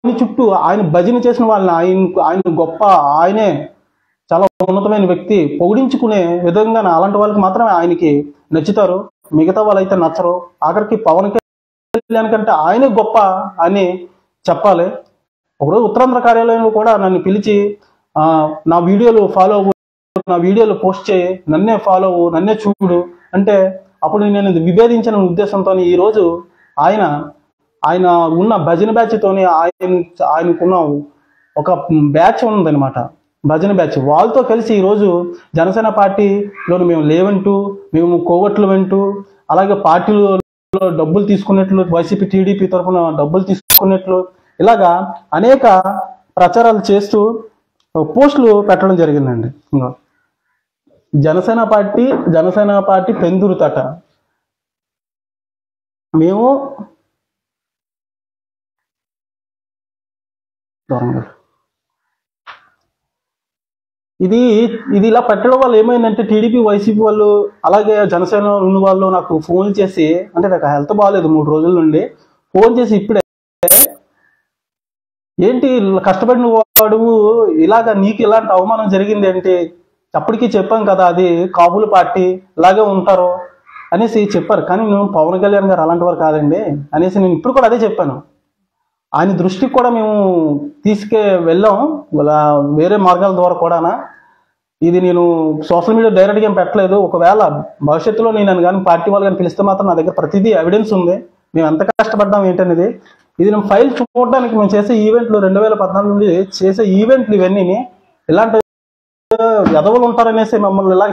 ఆయన చుట్టూ ఆయన భజన చేసిన వాళ్ళని ఆయన ఆయన గొప్ప ఆయనే చాలా ఉన్నతమైన వ్యక్తి పొగిడించుకునే విధంగా అలాంటి వాళ్ళకి మాత్రమే ఆయనకి నచ్చుతారు మిగతా వాళ్ళైతే నచ్చరు ఆఖరికి పవన్ కళ్యాణ్ కంటే ఆయనే గొప్ప అని చెప్పాలి ఒకరోజు ఉత్తరాంధ్ర కార్యాలయంలో కూడా నన్ను పిలిచి ఆ, నా వీడియోలు ఫాలో అవ్వు నా వీడియోలు పోస్ట్ చేయి నన్నే ఫాలో అవ్వు నన్నే చూడు అంటే అప్పుడు నేను ఇది విభేదించిన ఉద్దేశంతో ఈ రోజు ఆయన ఆయన ఉన్న భజన బ్యాచ్తోని ఆయన ఆయనకున్న ఒక బ్యాచ్ ఉందన్నమాట భజన బ్యాచ్ వాళ్ళతో కలిసి ఈరోజు జనసేన పార్టీలో మేము లేవంటూ మేము కోవట్లు వెంటూ అలాగే పార్టీలో డబ్బులు తీసుకున్నట్లు వైసీపీ టీడీపీ తరఫున డబ్బులు తీసుకున్నట్లు ఇలాగా అనేక ప్రచారాలు చేస్తూ పోస్టులు పెట్టడం జరిగిందండి ఇంకా జనసేన పార్టీ జనసేన పార్టీ పెందురుతట మేము దూరంగా. ఇది ఇది ఇలా పెట్టడం వల్ల ఏమైందంటే టీడీపీ వైసీపీ వాళ్ళు అలాగే జనసేన ఉన్న వాళ్ళు నాకు ఫోన్ చేసి అంటే నాకు హెల్త్ బాగాలేదు మూడు రోజుల నుండి ఫోన్ చేసి ఇప్పుడే ఏంటి ఇలా కష్టపడిన వాడు ఇలాగా నీకు ఇలాంటి అవమానం జరిగింది ఏంటి అప్పటికి చెప్పాం కదా అది కాపుల పార్టీ ఇలాగే ఉంటారు అనేసి చెప్పారు కానీ నేను పవన్ కళ్యాణ్ గారు అలాంటి వారు కాదండి అనేసి నేను ఇప్పుడు కూడా అదే చెప్పాను ఆయన దృష్టికి కూడా మేము తీసుకే వెళ్ళాం ఇలా వేరే మార్గాల ద్వారా కూడానా ఇది నేను సోషల్ మీడియా డైరెక్ట్గా ఏం పెట్టలేదు ఒకవేళ భవిష్యత్తులో నేను కానీ పార్టీ వాళ్ళు కానీ పిలిస్తే మాత్రం నా దగ్గర ప్రతిదీ ఎవిడెన్స్ ఉంది మేము ఎంత కష్టపడ్డాం ఏంటనేది ఇది నేను ఫైల్ చూడడానికి మేము చేసే ఈవెంట్లు రెండు వేల పద్నాలుగు నుండి చేసే ఈవెంట్లు ఇవన్నీ ఇలాంటి ఎదవలు ఉంటారనేసి మమ్మల్ని ఇలా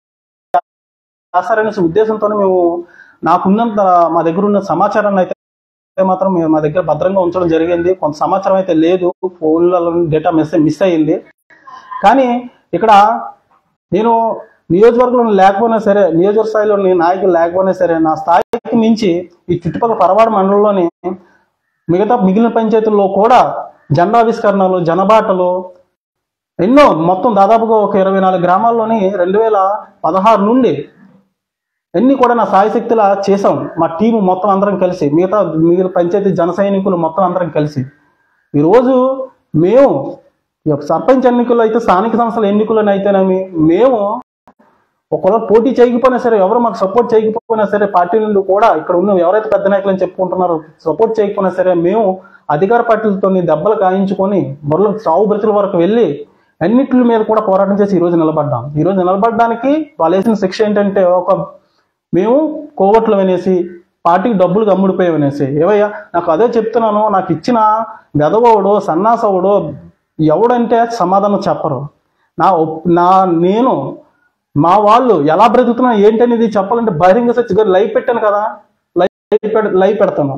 చేస్తారనేసి ఉద్దేశంతో మేము నాకున్నంత మా దగ్గర ఉన్న సమాచారాన్ని అయితే మాత్రం మేము మా దగ్గర భద్రంగా ఉంచడం జరిగింది కొంత సమాచారం అయితే లేదు ఫోన్లలో డేటా మిస్ మిస్ అయ్యింది కానీ ఇక్కడ నేను నియోజకవర్గంలో లేకపోయినా సరే నియోజకవర్గ స్థాయిలో నేను నాయకులు లేకపోయినా సరే నా స్థాయికి మించి ఈ చుట్టుపక్కల పరవాడ మండలంలోని మిగతా మిగిలిన పంచాయతీల్లో కూడా జెండావిష్కరణలు జనబాటలు ఎన్నో మొత్తం దాదాపుగా ఒక ఇరవై నాలుగు గ్రామాల్లోని రెండు వేల పదహారు నుండి ఎన్ని కూడా నా సాయశక్తిలా చేసాం మా టీము మొత్తం అందరం కలిసి మిగతా మిగిలిన పంచాయతీ జన సైనికులు మొత్తం అందరం కలిసి ఈరోజు మేము ఈ యొక్క సర్పంచ్ ఎన్నికలు అయితే స్థానిక సంస్థల ఎన్నికలను అయితేనేమి మేము ఒకవేళ పోటీ చేయకపోయినా సరే ఎవరు మాకు సపోర్ట్ చేయకపోయినా సరే పార్టీ నుండి కూడా ఇక్కడ ఉన్న ఎవరైతే పెద్ద నాయకులు అని చెప్పుకుంటున్నారో సపోర్ట్ చేయకపోయినా సరే మేము అధికార పార్టీలతో దెబ్బలు కాయించుకొని మరల సాగు బ్రతుల వరకు వెళ్ళి అన్నిటి మీద కూడా పోరాటం చేసి ఈ రోజు నిలబడ్డాం ఈ రోజు నిలబడడానికి వాళ్ళు వేసిన శిక్ష ఏంటంటే ఒక మేము కోవట్లు వినేసి పార్టీకి డబ్బులు గమ్ముడిపోయాం అనేసి ఏవయ్యా నాకు అదే చెప్తున్నాను నాకు ఇచ్చిన వెదవోడో సన్నాసవుడో ఎవడంటే సమాధానం చెప్పరు నా ఒప్- నా నేను మా వాళ్ళు ఎలా బ్రతుకుతున్నా ఏంటనేది చెప్పాలంటే బహిరంగ సచ్చి లైవ్ పెట్టాను కదా లైవ్ పెడ లైవ్ పెడతాను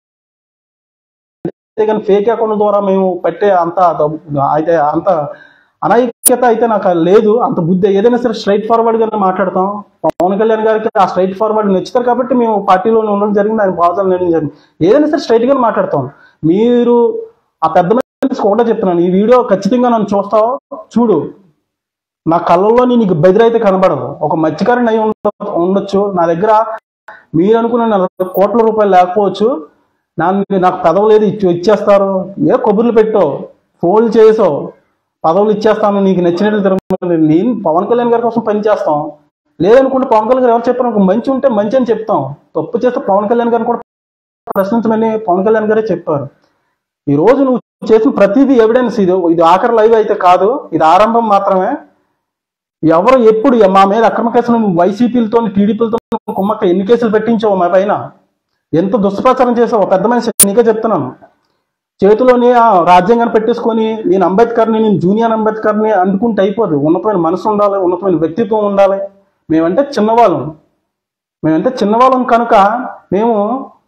అంతేగాని ఫేక్ అకౌంట్ ద్వారా మేము పెట్టే అంత దబ్- అయితే అంత అనైక్యత అయితే నాకు లేదు అంత బుద్ధి ఏదైనా సరే స్ట్రైట్ ఫార్వర్డ్ గానే మాట్లాడతాం పవన్ కళ్యాణ్ గారికి ఆ స్ట్రైట్ ఫార్వర్డ్ నచ్చుతారు కాబట్టి మేము పార్టీలోనే ఉండడం జరిగింది ఆయన బాధలు నేయడం జరిగింది ఏదైనా సరే స్ట్రైట్ గానే మాట్లాడతాం మీరు ఆ పెద్ద మనిషికి ఒకటే చెప్తున్నాను ఈ వీడియో ఖచ్చితంగా నన్ను చూస్తావు చూడు నా కళ్ళల్లో నీకు బెదిరైతే కనబడదు ఒక మత్స్యకారుని అయి ఉండ- ఉండొచ్చు నా దగ్గర మీరు అనుకున్న నలభై కోట్ల రూపాయలు లేకపోవచ్చు నా నాకు పదవి లేదు ఇచ్చి ఇచ్చేస్తారు ఏ కొబ్బరిలు పెట్టో ఫోన్లు చేసో పదవులు ఇచ్చేస్తాను నీకు నచ్చినట్లు తిరగమని నేను పవన్ కళ్యాణ్ గారి కోసం పని చేస్తాం లేదనుకుంటే పవన్ కళ్యాణ్ గారు ఎవరు చెప్పారు అనుకో, మంచి ఉంటే మంచి అని చెప్తాం తప్పు చేస్తే పవన్ కళ్యాణ్ గారిని కూడా ప్రశ్నించమని పవన్ కళ్యాణ్ గారే చెప్పారు ఈ రోజు నువ్వు చేసిన ప్రతిదీ ఎవిడెన్స్ ఇది ఇది ఆఖరి లైవ్ అయితే కాదు ఇది ఆరంభం మాత్రమే ఎవరు ఎప్పుడు మా మీద అక్రమ కేసులు నువ్వు వైసీపీలతో టీడీపీలతో కుమ్మక్క ఎన్ని కేసులు పెట్టించావు మా పైన ఎంత దుష్ప్రచారం చేసావు పెద్ద మనిషి నీకే చెప్తున్నాను చేతిలోని ఆ రాజ్యాంగాన్ని పెట్టేసుకొని నేను అంబేద్కర్ని నేను జూనియర్ అంబేద్కర్ని అందుకుంటే అయిపోదు ఉన్నతమైన మనసు ఉండాలి ఉన్నతమైన వ్యక్తిత్వం ఉండాలి మేమంటే చిన్నవాళ్ళం మేమంటే చిన్నవాళ్ళం కనుక మేము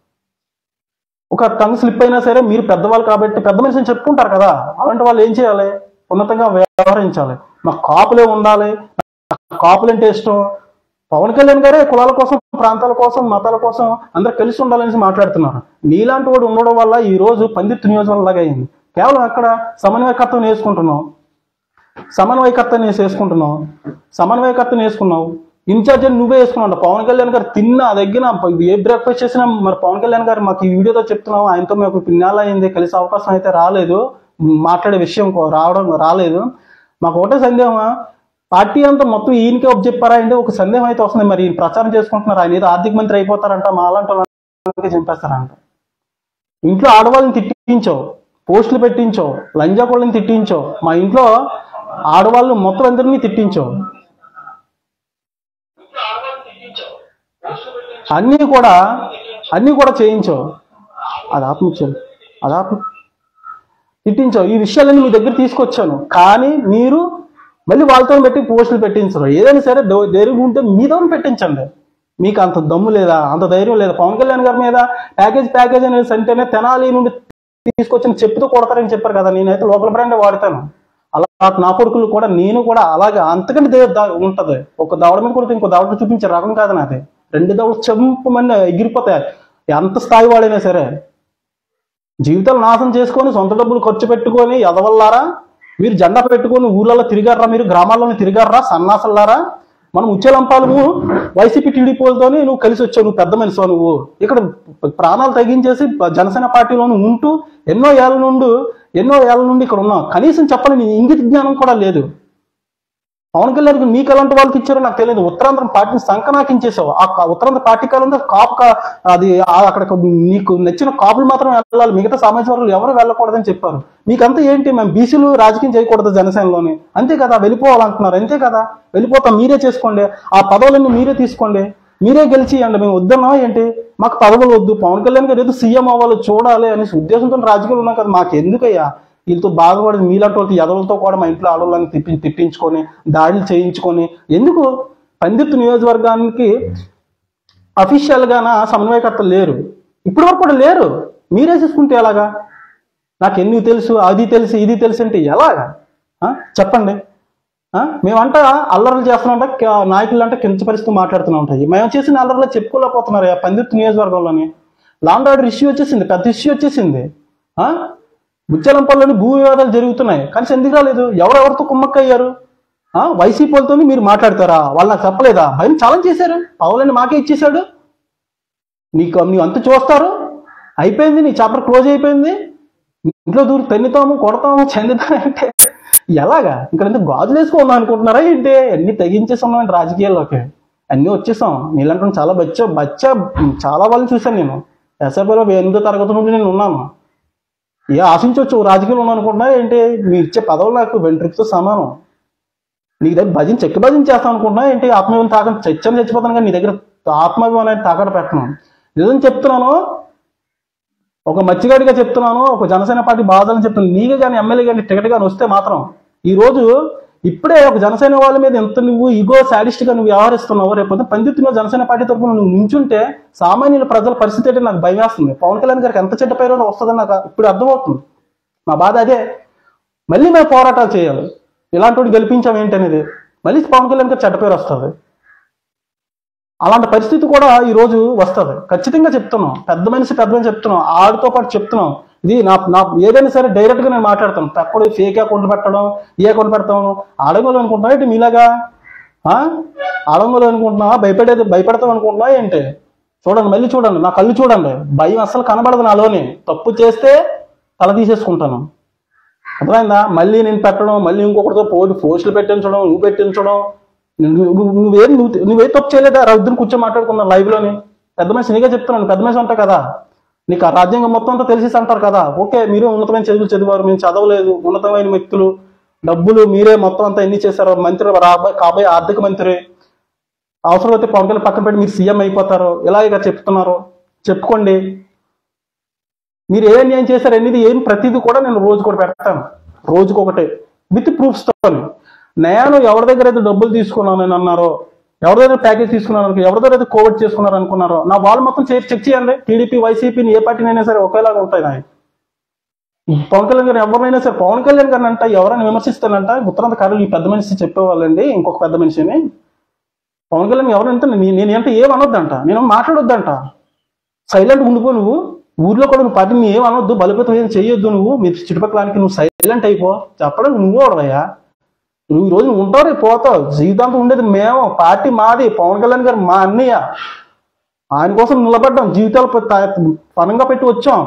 ఒక టంగ్ స్లిప్ అయినా సరే మీరు పెద్దవాళ్ళు కాబట్టి పెద్ద మనిషిని చెప్పుకుంటారు కదా అలాంటి వాళ్ళు ఏం చేయాలి ఉన్నతంగా వ్యవహరించాలి మాకు కాపులే ఉండాలి నాకు కాపులంటే ఇష్టం పవన్ కళ్యాణ్ గారే కులాల కోసం ప్రాంతాల కోసం మతాల కోసం అందరు కలిసి ఉండాలనేసి మాట్లాడుతున్నారు నీలాంటి వాడు ఉండడం వల్ల ఈ రోజు పందిత్ నియోజకవర్గం లాగా అయింది కేవలం అక్కడ సమన్వయకర్తను వేసుకుంటున్నాం సమన్వయకర్తని వేసుకుంటున్నావు సమన్వయకర్తని వేసుకున్నావు ఇన్ఛార్జ్ అని నువ్వే వేసుకున్నావు పవన్ కళ్యాణ్ గారు తిన్నా దగ్గర ఏ బ్రేక్ఫాస్ట్ చేసినా మరి పవన్ కళ్యాణ్ గారు మాకు ఈ వీడియోతో చెప్తున్నాం ఆయనతో మాకు పిన్నాలు అయింది కలిసే అవకాశం అయితే రాలేదు మాట్లాడే విషయం కో- రావడం రాలేదు మాకు ఒకటే సందేహం పార్టీ అంతా మొత్తం ఈయనకే ఒప్పు చెప్పారా అంటే ఒక సందేహం అయితే వస్తుంది మరి ఈయన ప్రచారం చేసుకుంటున్నారు ఆయన ఏదో ఆర్థిక మంత్రి అయిపోతారంట మా అలాంటి వాళ్ళకి చంపేస్తారంట ఇంట్లో ఆడవాళ్ళని తిట్టించావు పోస్టులు పెట్టించావు లంజా కోళ్ళని తిట్టించావు మా ఇంట్లో ఆడవాళ్ళు మొత్తం అందరినీ తిట్టించావు అన్నీ కూడా అన్నీ కూడా చేయించావు అది ఆత్మహత్యలు అది ఆత్మ తిట్టించావు ఈ విషయాలన్నీ మీ దగ్గర తీసుకొచ్చాను కానీ మీరు మళ్ళీ వాళ్ళతో పెట్టి పోస్టులు పెట్టించరు ఏదైనా సరే ధై- ధైర్యం ఉంటే మీతో పెట్టించండి మీకు అంత దమ్ము లేదా అంత ధైర్యం లేదా పవన్ కళ్యాణ్ గారి మీద ప్యాకేజ్ ప్యాకేజ్ అనేది అంటేనే తెనాలి నుండి తీసుకొచ్చిన చెప్పుతో కొడతారని చెప్పారు కదా నేనైతే లోకల్ బ్రాండ్ వాడతాను అలా నా కొడుకులు కూడా నేను కూడా అలాగే అంతకంటే దే- దా- ఉంటది ఒక దవడ మీద కొడితే ఇంకో దవడ చూపించే రకం కాదు నాది రెండు దవడలు చెంపమని ఎగిరిపోతాయి ఎంత స్థాయి వాడైనా సరే జీవితాలు నాశనం చేసుకొని సొంత డబ్బులు ఖర్చు పెట్టుకొని ఎదవల్లారా మీరు జెండా పెట్టుకొని ఊర్లలో తిరిగారా మీరు గ్రామాల్లో తిరిగారా సన్నాసల్లారా మనం ఉచ్చెలంపాలము వైసీపీ టీడీపీలతోని నువ్వు కలిసి వచ్చావు నువ్వు పెద్ద మనిషి నువ్వు ఇక్కడ ప్రాణాలు తగ్గించేసి జనసేన పార్టీలోను ఉంటూ ఎన్నో ఏళ్ళ నుండి ఎన్నో ఏళ్ళ నుండి ఇక్కడ ఉన్నావు కనీసం చెప్పని నీ ఇంగిత జ్ఞానం కూడా లేదు పవన్ కళ్యాణ్ మీకు ఎలాంటి వాళ్ళకి ఇచ్చారో నాకు తెలియదు ఉత్తరాంధ్ర పార్టీని సంకనాకించేసావు ఆ కా- ఉత్తరాంధ్ర పార్టీ కాలంలో కాపు కా- అది ఆ- అక్కడ నీకు నచ్చిన కాపులు మాత్రం వెళ్ళాలి మిగతా సామాజిక వర్గాలు ఎవరు వెళ్ళకూడదని చెప్పారు మీకంతా ఏంటి మేము బీసీలు రాజకీయం చేయకూడదు జనసేనలోని అంతే కదా వెళ్ళిపోవాలంటున్నారు అంతే కదా వెళ్ళిపోతాం మీరే చేసుకోండి ఆ పదవులన్నీ మీరే తీసుకోండి మీరే గెలిచి ఇవ్వండి మేము వద్దన్నా ఏంటి మాకు పదవులు వద్దు పవన్ కళ్యాణ్ గారు ఏదో సీఎం అవ్వాలి చూడాలి అనే ఉద్దేశంతో రాజకీయాలు ఉన్నాం కదా మాకు ఎందుకయ్యా వీళ్ళతో బాధపడి మీలాంటి వాళ్ళకి ఎదవలతో కూడా మా ఇంట్లో ఆడవాళ్ళని తిప్పి తిట్టించుకొని దాడులు చేయించుకొని ఎందుకు పందిత్తు నియోజకవర్గానికి అఫీషియల్ గాన సమన్వయకర్తలు లేరు ఇప్పటి వరకు కూడా లేరు మీరే చూసుకుంటే ఎలాగా నాకు ఎన్ని తెలుసు అది తెలుసు ఇది తెలుసు అంటే ఎలాగా ఆ? చెప్పండి ఆ? మేమంట అల్లర్లు చేస్తున్నాంట క- నాయకులు అంటే కించపరిస్తూ మాట్లాడుతూ ఉంటాయి మేము చేసిన అల్లర్లో చెప్పుకోలేకపోతున్నారు ఆ పందిత్తు నియోజకవర్గంలోని లాండ్ ఆర్డర్ ఇష్యూ వచ్చేసింది పెద్ద ఇష్యూ వచ్చేసింది ఆ? బుచ్చలంపల్లిలోని భూ వివాదాలు జరుగుతున్నాయి కానీ ఎందుకు రాలేదు ఎవరెవరితో కుమ్మక్కయ్యారు ఆ? వైసీపీ వాళ్ళతో మీరు మాట్లాడతారా వాళ్ళు నాకు చెప్పలేదా భయం ఛాలెంజ్ చేశారు పవలని మాకే ఇచ్చేశాడు నీకు నీవు అంత చూస్తారు అయిపోయింది నీ చాప్టర్ క్లోజ్ అయిపోయింది ఇంట్లో దూరి తన్నుతాము కొడతాము చెందుతామంటే ఎలాగా ఇక్కడ ఎందుకు గాజులు వేసుకున్నాం అనుకుంటున్నారా ఏంటి అన్ని తెగించేసాం రాజకీయాల్లోకి అన్నీ వచ్చేసాం నీళ్ళంటే చాలా బచ్చ బచ్చ చాలా వాళ్ళని చూశాను నేను ఎస్ఆర్పీలో ఎనిమిదో తరగతి నుండి నేను ఉన్నాను ఏ ఆశించవచ్చు రాజకీయాలు ఉన్నాను అనుకుంటున్నా ఏంటి మీరు ఇచ్చే పదవులు నాకు వెంట్రుకతో సమానం నీ దగ్గర భజన చెక్క భజన చేస్తాను అనుకుంటున్నా ఏంటి ఆత్మీయం తాకడం చచ్చని చచ్చిపోతాను కానీ నీ దగ్గర ఆత్మీయం అనేది తాకడ పెట్టను నిజం చెప్తున్నాను ఒక మచ్చిగాడిగా చెప్తున్నాను ఒక జనసేన పార్టీ బాధలని చెప్తున్నాను నీకే కానీ ఎమ్మెల్యే కానీ టికెట్ కానీ వస్తే మాత్రం ఈ రోజు ఇప్పుడే ఒక జనసేన వాళ్ళ మీద ఎంత నువ్వు ఇగో సాడిస్ట్ గా నువ్వు వ్యవహరిస్తున్నావు రేపు పందిత్తులో జనసేన పార్టీ తరఫున నువ్వు నుంచుంటే సామాన్యుల ప్రజల పరిస్థితి ఏంటి నాకు భయం వేస్తుంది పవన్ కళ్యాణ్ గారికి ఎంత చెడ్డ పేరు వస్తుందని నాకు ఇప్పుడు అర్థమవుతుంది మా బాధ అదే మళ్ళీ మేము పోరాటాలు చేయాలి ఇలాంటి వాడు గెలిపించాం ఏంటనేది మళ్ళీ పవన్ కళ్యాణ్ గారు చెడ్డ పేరు వస్తుంది అలాంటి పరిస్థితి కూడా ఈ రోజు వస్తుంది ఖచ్చితంగా చెప్తున్నాం పెద్ద మనిషి పెద్ద మనిషి చెప్తున్నాం ఆడితో పాటు చెప్తున్నాం ఇది నా నా ఏదైనా సరే డైరెక్ట్ గా నేను మాట్లాడతాను తక్కువ ఫేక్ అకౌంట్లు పెట్టడం ఏ అకౌంట్ పెడతాం ఆడంగులు అనుకుంటున్నా ఏంటి మీలాగా ఆ? ఆడంగులు అనుకుంటున్నా భయపడేది భయపెడతాం అనుకుంటున్నా ఏంటి చూడండి మళ్ళీ చూడండి నా కళ్ళు చూడండి భయం అస్సలు కనబడదు నాలోని తప్పు చేస్తే తల తీసేసుకుంటాను అర్థమైందా మళ్ళీ నేను పెట్టడం మళ్ళీ ఇంకొకరితో పోటీ పోస్టులు పెట్టించడం నువ్వు పెట్టించడం నువ్వు- నువ్వు- నువ్వేం నువ్వు నువ్వే తప్పు చేయలేదా రౌద్రం కూర్చొని మాట్లాడుకున్నాం లైవ్ లోని పెద్ద మనిషి నీకే చెప్తున్నాను పెద్ద మనిషి ఉంటావు కదా నీకు ఆ రాజ్యాంగం మొత్తం అంతా తెలిసి అంటారు కదా ఓకే మీరు ఉన్నతమైన చదువులు చదివారు మేము చదవలేదు ఉన్నతమైన వ్యక్తులు డబ్బులు మీరే మొత్తం అంతా ఎన్ని చేశారు మంత్రి రాబోయే కాబోయే ఆర్థిక మంత్రి అవసరమైతే పవన్ కళ్యాణ్ పక్కన పెట్టి మీరు సీఎం అయిపోతారు ఇలాగ చెప్తున్నారు చెప్పుకోండి మీరు ఏ అన్యాయం చేశారు అనేది ఏం ప్రతిదీ కూడా నేను రోజు కూడా పెడతాను రోజుకి ఒకటి విత్ ప్రూఫ్స్ తో నేను ఎవరి దగ్గర అయితే డబ్బులు తీసుకున్నాను అని అన్నారో ఎవరి దగ్గర ప్యాకేజ్ తీసుకున్నారు అనుకో ఎవరి దగ్గర అయితే కోవిడ్ చేసుకున్నారు అనుకున్నారో నా వాళ్ళు మొత్తం చెక్ చెక్ చేయండి టీడీపీ వైసీపీని ఏ పార్టీనైనా సరే ఒకేలాగా ఉంటాయి నాయి పవన్ కళ్యాణ్ గారు ఎవరినైనా సరే పవన్ కళ్యాణ్ గారిని అంట ఎవరైనా విమర్శిస్తానంట ఉత్తరాంత కారులు ఈ పెద్ద మనిషి చెప్పేవాళ్ళండి ఇంకొక పెద్ద మనిషిని పవన్ కళ్యాణ్ ఎవరంటే నేను అంటే ఏం అనొద్దంట నేను మాట్లాడొద్దంట సైలెంట్ ఉండిపో నువ్వు ఊర్లో కూడా నువ్వు పార్టీని ఏం అనొద్దు బలపతం ఏం చేయొద్దు నువ్వు మీ చుట్టుపక్కలానికి నువ్వు సైలెంట్ అయిపో చెప్పడం నువ్వు అవడవయ్యా నువ్వు ఈ రోజు నువ్వు ఉంటావు రేపు పోతావు జీవితాంతం ఉండేది మేము పార్టీ మాది పవన్ కళ్యాణ్ గారు మా అన్నయ్య ఆయన కోసం నిలబడ్డాం జీవితాలు ప- త- పనంగా పెట్టి వచ్చాం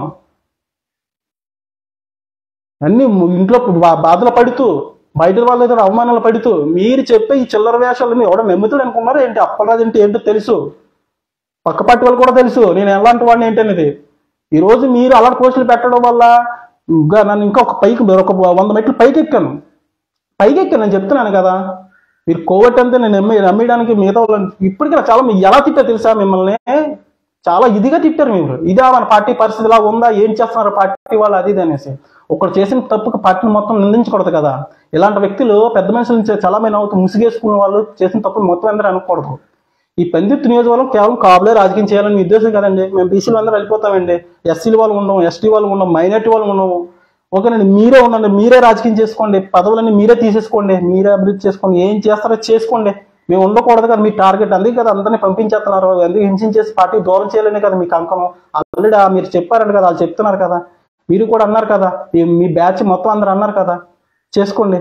అన్ని ము- ఇంట్లో బా- బాధలు పడుతూ బయట వాళ్ళ దగ్గర అవమానాలు పడుతూ మీరు చెప్పే ఈ చిల్లర వేషాలని ఎవడో నమ్ముతాడు అనుకున్నారో ఏంటి అప్పలరాజు అంటే ఏంటో తెలుసు పక్క పార్టీ వాళ్ళు కూడా తెలుసు నేను ఎలాంటి వాడిని ఏంటనేది ఈ రోజు మీరు అలాంటి పోస్టులు పెట్టడం వల్ల ఇంకా నన్ను ఇంకా ఒక పైకి ఒక వంద మెట్లు పైకి ఎక్కాను పైకి ఎక్కాను నేను చెప్తున్నాను కదా మీరు కోవట్ అంతే నేను నమ్మి నమ్మడానికి మిగతా వాళ్ళని ఇప్పటికీ నాకు చాలా మీ ఎలా తిట్టా తెలుసా మిమ్మల్ని చాలా ఇదిగా తిట్టారు మీరు ఇదా మన పార్టీ పరిస్థితి ఇలా ఉందా ఏం చేస్తున్నారు పార్టీ వాళ్ళు అది ఇది అనేసి ఒకడు చేసిన తప్పుకు పార్టీని మొత్తం నిందించకూడదు కదా ఇలాంటి వ్యక్తులు పెద్ద మనుషుల నుంచి చాలా మంది అవుతూ ముసిగేసుకున్న వాళ్ళు చేసిన తప్పులు మొత్తం అందరూ అనుకోకూడదు ఈ పందిత్తు నియోజకవర్గం కేవలం కాబులే రాజకీయం చేయాలని మీ ఉద్దేశం కదండి మేము బీసీలు అందరూ వెళ్ళిపోతామండి ఎస్సీలు వాళ్ళు ఉండవు ఎస్టీ వాళ్ళు ఉండవు మైనార్టీ వాళ్ళు ఉండవు ఓకేనండి మీరే ఉండండి మీరే రాజకీయం చేసుకోండి పదవులన్నీ మీరే తీసేసుకోండి మీరే అభివృద్ధి చేసుకోండి ఏం చేస్తారో చేసుకోండి మేము ఉండకూడదు కదా మీ టార్గెట్ అందుకే కదా అందరినీ పంపించేస్తున్నారు ఎందుకు హింసించేసి పార్టీ దూరం చేయాలనే కదా మీకు అంకం ఆల్రెడీ మీరు చెప్పారంట కదా వాళ్ళు చెప్తున్నారు కదా మీరు కూడా అన్నారు కదా ఈ- మీ బ్యాచ్ మొత్తం అందరు అన్నారు కదా చేసుకోండి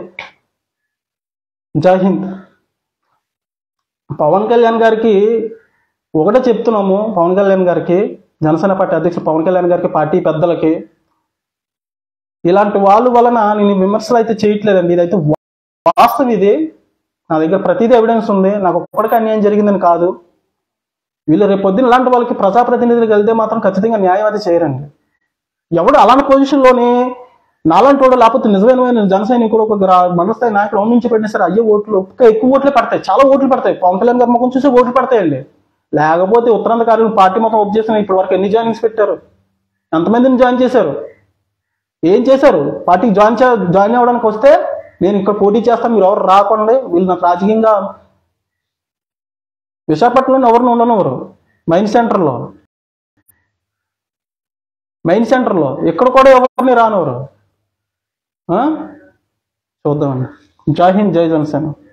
జై హింద్ పవన్ కళ్యాణ్ గారికి ఒకటే చెప్తున్నాము పవన్ కళ్యాణ్ గారికి జనసేన పార్టీ అధ్యక్షుడు పవన్ కళ్యాణ్ గారికి పార్టీ పెద్దలకి ఇలాంటి వాళ్ళ వలన నేను విమర్శలు అయితే చేయట్లేదండి ఇదైతే వా- వాస్తవం ఇది నా దగ్గర ప్రతిదీ ఎవిడెన్స్ ఉంది నాకు ఒక్కడికి అన్యాయం జరిగిందని కాదు వీళ్ళు రేపు పొద్దున ఇలాంటి వాళ్ళకి ప్రజాప్రతినిధులకు వెళ్తే మాత్రం ఖచ్చితంగా న్యాయం అయితే చేయరండి ఎవడు అలాంటి పొజిషన్లోని నాలాంటి వాడు లేకపోతే నిజమైన జన సైనికుడు ఒక గ్రా- మనస్థాయి నాయకుడు నుంచి పెట్టినా సరే అయ్యే ఓట్లు ఇంకా ఎక్కువ ఓట్లు పడతాయి చాలా ఓట్లు పడతాయి పవన్ కళ్యాణ్ గారి ముఖం చూసి ఓట్లు పడతాయండి లేకపోతే ఉత్తరాంధ్రకారులు పార్టీ మొత్తం ఒప్ చేసిన ఇప్పటి వరకు ఎన్ని జాయినింగ్స్ పెట్టారు ఎంతమందిని జాయిన్ చేశారు ఏం చేశారు పార్టీకి జాయిన్ చే జాయిన్ అవ్వడానికి వస్తే నేను ఇక్కడ పోటీ చేస్తాను మీరు ఎవరు రాకండి వీళ్ళు నాకు రాజకీయంగా విశాఖపట్నంలో ఎవరిని ఉండనివ్వరు మైన్ సెంటర్లో మైన్ సెంటర్లో ఇక్కడ కూడా ఎవరిని రానివ్వరు ఆ? చూద్దామండి జై హింద్ జై జనసేన